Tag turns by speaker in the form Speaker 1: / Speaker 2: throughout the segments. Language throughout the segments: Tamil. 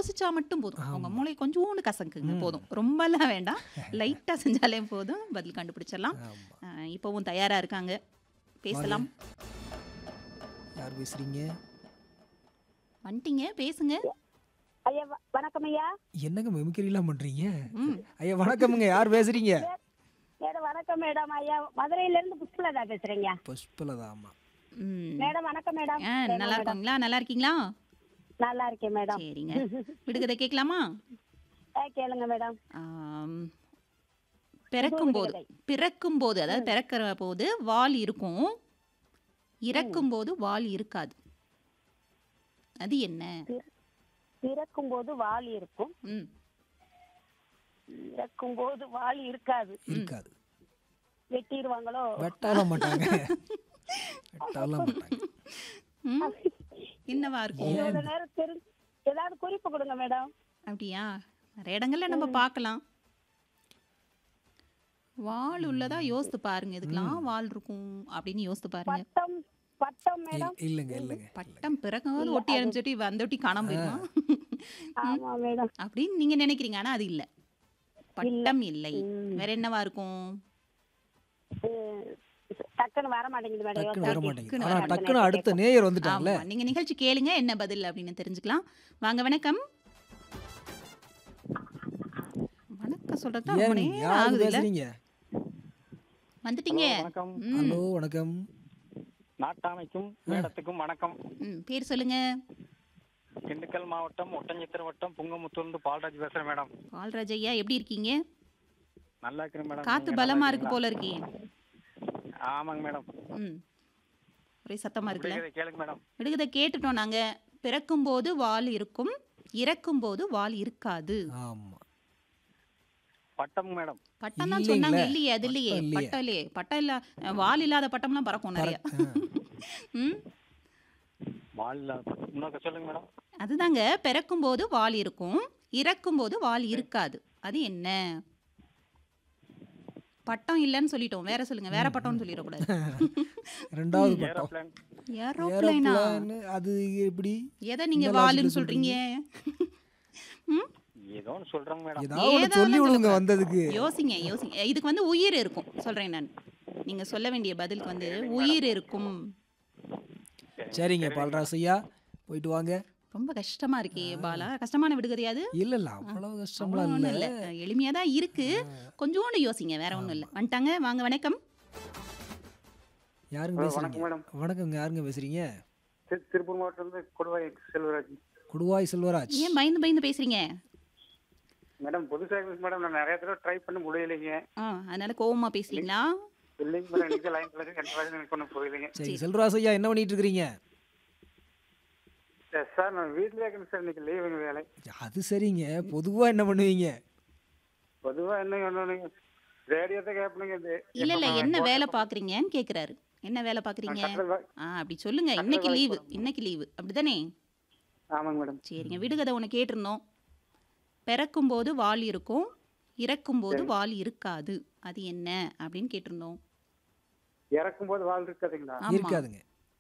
Speaker 1: யோசிச்சா மட்டும் போதும் உங்க மூளை கொஞ்சோண்டு கசக்குங்க போதும் ரொம்பலாம் வேண்டாம் லைட்டா செஞ்சாலே போதும் பதில் கண்டுபிடிச்சிடலாம்
Speaker 2: ஆமா
Speaker 1: அஹ் இப்பவும் தயாரா இருக்காங்க பேசலாம்
Speaker 2: யார் பேசுறீங்க
Speaker 1: வந்துட்டீங்க பேசுங்க
Speaker 3: ஐயா வ- வணக்கம் ஐயா
Speaker 2: என்னங்க மிமிக்கிரிலாம் பண்றீங்க
Speaker 1: ம்
Speaker 2: ஐயா வணக்கமுங்க யார் பேசுறீங்க
Speaker 3: மேடம் வணக்கம் மேடம் ஐயா மதுரையில இருந்து புஷ்பலதா பேசுறேங்க
Speaker 2: புஷ்பலதாமா
Speaker 1: ம்
Speaker 3: மேடம் வணக்கம் மேடம்
Speaker 1: ஆ நல்லா இருக்கீங்களா நல்லா இருக்கீங்களா
Speaker 3: நல்லா இருக்கேன் மேடம்
Speaker 1: சரிங்க விடுகதை கேட்கலாமா
Speaker 3: ஆ, கேளுங்க மேடம்
Speaker 1: ஆம், பிறக்கும்போது பிறக்கும்போது அதாவது பிறக்கிற போது வால் இருக்கும் இறக்கும்போது வால் இருக்காது அது என்ன
Speaker 3: பிறக்கும் போது வால் இருக்கும்
Speaker 1: ம்
Speaker 3: இறக்கும் போது வால் இருக்காது
Speaker 2: இருக்காது
Speaker 3: வெட்டிடுவாங்களோ
Speaker 2: வெட்டாலாம் மாட்டாங்க வெட்டாலாம் மாட்டாங்க
Speaker 1: ம் என்னவா இருக்கும்
Speaker 3: இவ்வளவு நேரம் தெரி ஏதாவது குறிப்பு கொடுங்க மேடம்
Speaker 1: அப்படியா நிறைய இடங்கள்ல நம்ம பார்க்கலாம் வால் உள்ளதா யோசித்து பாருங்க இதுக்கெல்லாம் வால் இருக்கும் அப்படின்னு யோசித்து பாருங்க
Speaker 3: பட்டம் பட்டம் மேடம்
Speaker 2: இல்ல- இல்லைங்க இல்லைங்க
Speaker 1: பட்டம் பிறகும்போது ஒட்டி அனுப்பிச்சுட்டு அந்த ஒட்டி காணாம போயிருமா
Speaker 3: ஆமா மேடம்
Speaker 1: அப்படின்னு நீங்க நினைக்கிறீங்க ஆனா அது இல்ல பட்டம் இல்லை வேற என்னவா இருக்கும்
Speaker 3: ம், டக்குன்னு வர மாட்டேங்குது மேடம்
Speaker 2: டக்குன்னு வர
Speaker 3: யோசனை.
Speaker 2: மாட்டேங்குது ஆனா டக்குன்னு அடுத்த நேயர் வந்துட்டாங்கல்ல
Speaker 1: ஆமா நீங்க நிகழ்ச்சி கேளுங்க என்ன பதில் அப்படின்னு தெரிஞ்சுக்கலாம் வாங்க வணக்கம் வணக்கம் சொல்றது ரொம்ப
Speaker 2: ஏன்
Speaker 1: நேரம்
Speaker 2: யார்
Speaker 1: ஆகுது இல்ல
Speaker 2: பேசுறீங்க
Speaker 1: வந்துட்டீங்க
Speaker 4: வணக்கம்
Speaker 1: ம்,
Speaker 2: ஹலோ வணக்கம்
Speaker 4: நாட்டாமைக்கும் மேடத்துக்கும் வணக்கம்
Speaker 1: ம், பேர் சொல்லுங்க
Speaker 4: திண்டுக்கல் மாவட்டம் ஒட்டஞ்சத்திர வட்டம் புங்கமுத்தூர்ந்து பால்ராஜ் பேசுறேன் மேடம்
Speaker 1: பால்ராஜ் ஐயா எப்படி இருக்கீங்க
Speaker 4: நல்லா இருக்கிறேன் மேடம்
Speaker 1: காத்து
Speaker 4: நீங்க
Speaker 1: பலமா
Speaker 4: நல்லா
Speaker 1: இருக்கு போல இருக்கே
Speaker 4: இருக்கீங்களா? ஆமாங்க மேடம்
Speaker 1: ம் ஒரே சத்தமா இருக்குல்ல
Speaker 4: விடுகதை கேளுங்க மேடம்
Speaker 1: விடுகதை கேட்டுட்டோம் நாங்க பிறக்கும்போது வால் இருக்கும் இறக்கும்போது வால் இருக்காது
Speaker 2: ஆமா
Speaker 4: பட்டம் மேடம்
Speaker 1: பட்டம் தான்
Speaker 2: இல்லைங்களே.
Speaker 1: சொன்னாங்க இல்லையே அது இல்லையே
Speaker 2: பட்டம் இல்லையே.
Speaker 1: பட்டம் இல்லையே பட்டம் இல்ல அஹ், வால் இல்லாத பட்டம்லாம் பறக்கும் நிறைய ம்
Speaker 4: வால் இன்னொரு சொல்லுங்க மேடம்
Speaker 1: அதுதாங்க பிறக்கும்போது வால் இருக்கும் இறக்கும்போது வால் இருக்காது அது என்ன பட்டம் இல்லைன்னு சொல்லிட்டோம் வேற சொல்லுங்க வேற பட்டம்னு சொல்லிடக்கூடாது
Speaker 2: ரெண்டாவது பட்டம்
Speaker 4: ஏரோப்ளேன்
Speaker 1: ஏரோப்ளைனா
Speaker 2: ஏரோப்ளான் அது எப்படி
Speaker 1: எதை நீங்க
Speaker 2: இந்த
Speaker 1: வாலுன்னு
Speaker 2: logic ல
Speaker 1: சொல்றீங்க ம்
Speaker 4: ஏதோ ஒன்று சொல்றேங்க மேடம்
Speaker 2: ஏதாவது ஒண்ணு
Speaker 1: ஏதாவது
Speaker 2: சொல்லி
Speaker 1: ஒண்ணு
Speaker 2: விடுங்க
Speaker 1: சொல்லுங்க.
Speaker 2: வந்ததுக்கு
Speaker 1: யோசிங்க யோசிங்க இதுக்கு வந்து உயிர் இருக்கும் சொல்றேன் நான் நீங்க சொல்ல வேண்டிய பதிலுக்கு வந்து உயிர் இருக்கும்
Speaker 2: சரிங்க பால்ராஸ் ஐயா போயிட்டு வாங்க
Speaker 1: ரொம்ப கஷ்டமா இருக்கே பாலா கஷ்டமான விடுகதையாது
Speaker 2: இல்ல இல்ல அவ்வளவு கஷ்டம்லாம்
Speaker 1: ஒன்றும்
Speaker 2: இல்ல
Speaker 1: இல்லை எளிமையாக தான் இருக்கு கொஞ்சோண்டு யோசிங்க வேற ஒன்றும் இல்லை வந்துட்டாங்க வாங்க வணக்கம்
Speaker 2: யாருங்க
Speaker 4: ஹலோ,
Speaker 2: பேசுறீங்க
Speaker 4: வணக்கம் மேடம்.
Speaker 2: வணக்கங்க யாருங்க பேசுறீங்க
Speaker 4: திரு- திருப்பூர் மாவட்டத்திலிருந்து கொடுவாய் செல்வராஜ்
Speaker 2: கொடுவாய் செல்வராஜ்
Speaker 1: ஏன் பயந்து பயந்து பேசுறீங்க
Speaker 4: மேடம் புதுசாக மேடம் நான் நிறைய தடவை ட்ரை பண்ண முடியலைங்க
Speaker 1: ஆ அதனால கோவமா பேசுறீங்களா
Speaker 4: இல்லைங்க மேடம் இன்னைக்கு லைன் கிளம்பி ரெண்டு வாரம் எனக்கு ஒன்றும் புரியலைங்க
Speaker 2: சரி செல்வராஜ் ஐயா என்ன பண்ணிட்டு இருக்கிறீங்க
Speaker 4: சார், சார் நான் வீட்டிலே இருக்கேன் சார் இன்னைக்கு லீவுங்க வேலை
Speaker 2: அது சரிங்க பொதுவா என்ன பண்ணுவீங்க
Speaker 4: பொதுவாக என்ன ஒன்று ரேடியோ தான் கேட்பணுங்க இது
Speaker 1: இல்ல இல்ல என்ன வேலை பாக்குறீங்கன்னு கேக்குறாரு என்ன வேலை பாக்குறீங்க ஆ அப்படி சொல்லுங்க இன்னைக்கு லீவு இன்னைக்கு லீவு அப்படிதானே
Speaker 4: ஆமாங்க மேடம்
Speaker 1: சரிங்க விடுகதை ஒன்று கேட்டிருந்தோம் பிறக்கும்போது வால் இருக்கும் இறக்கும்போது வால் இருக்காது அது என்ன அப்படின்னு கேட்டிருந்தோம்
Speaker 4: இறக்கும் போது வாழ் இருக்காதுங்களா
Speaker 1: ஆமா
Speaker 2: இருக்காதுங்க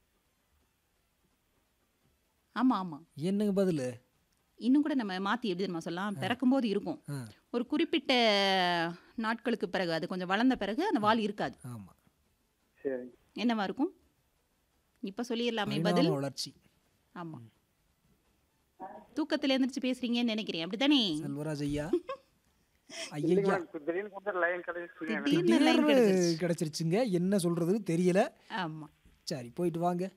Speaker 1: ஆமா ஆமா
Speaker 2: என்னங்க பதில்
Speaker 1: இன்னும் கூட நம்ம மாத்தி எப்படி நம்ம சொல்லலாம் பிறக்கும்போது இருக்கும்
Speaker 2: ஆ
Speaker 1: ஒரு குறிப்பிட்ட நாட்களுக்கு பிறகு அது கொஞ்சம் வளர்ந்த பிறகு அந்த வால் இருக்காது
Speaker 2: ஆமா
Speaker 4: சரி
Speaker 1: என்னவா இருக்கும் இப்ப சொல்லிடலாமே பதில்
Speaker 2: பரிணாம வளர்ச்சி
Speaker 1: ஆமா தூக்கத்துல எந்திரிச்சு பேசுறீங்கன்னு நினைக்கிறேன் அப்படித்தானே
Speaker 2: செல்வராஜ் ஐயா
Speaker 4: இல்லைங்க
Speaker 2: ஐயா
Speaker 4: மேடம் திடீர்னு கொஞ்சம் லைன் கிடைச்சிங்க
Speaker 1: திடீர்னு line
Speaker 2: திடீர்னு
Speaker 1: கிடைச்சிருச்சு.
Speaker 2: கிடைச்சிருச்சுங்க என்ன சொல்றதுன்னு தெரியல
Speaker 1: ஆமா
Speaker 2: சரி போயிட்டு வாங்க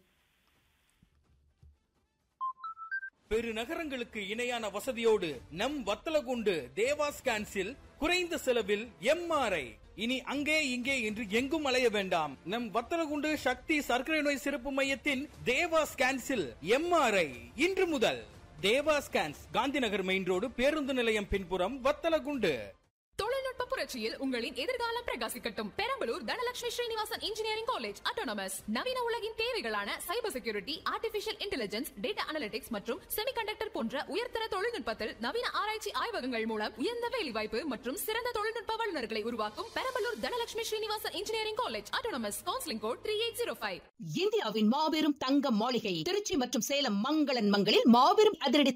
Speaker 5: பெருநகரங்களுக்கு இணையான வசதியோடு நம் வத்தலகுண்டு தேவா ஸ்கேன்ஸில் குறைந்த செலவில் எம்ஆர்ஐ இனி அங்கே இங்கே என்று எங்கும் அலைய வேண்டாம் நம் வத்தலகுண்டு சக்தி சர்க்கரை நோய் சிறப்பு மையத்தின் தேவா ஸ்கேன்ஸில் எம்ஆர்ஐ இன்று முதல் Deva scans Gandhinagar main road பேருந்து நிலையம் பின்புறம் வத்தலகுண்டு
Speaker 6: தொழில்நுட்ப புரட்சியில் உங்களின் எதிர்காலம் பிரகாசிக்கட்டும் Perambalur Dhanalakshmi Srinivasan engineering college autonomous நவீன உலகின் தேவைகளான cyber security artificial intelligence data analytics மற்றும் செமிகண்டக்டர் போன்ற உயர்தர தொழில்நுட்பத்தில் நவீன ஆராய்ச்சி ஆய்வகங்கள் மூலம் உயர்ந்த வேலைவாய்ப்பு மற்றும் சிறந்த தொழில்நுட்ப வல்லுநர்களை உருவாக்கும் Perambalur Dhanalakshmi Srinivasan engineering college autonomous counselling code three eight zero five
Speaker 7: இந்தியாவின் மாபெரும் தங்க மாளிகை திருச்சி மற்றும் சேலம் மங்களன் மங்களில் மாபெரும் அதிரடி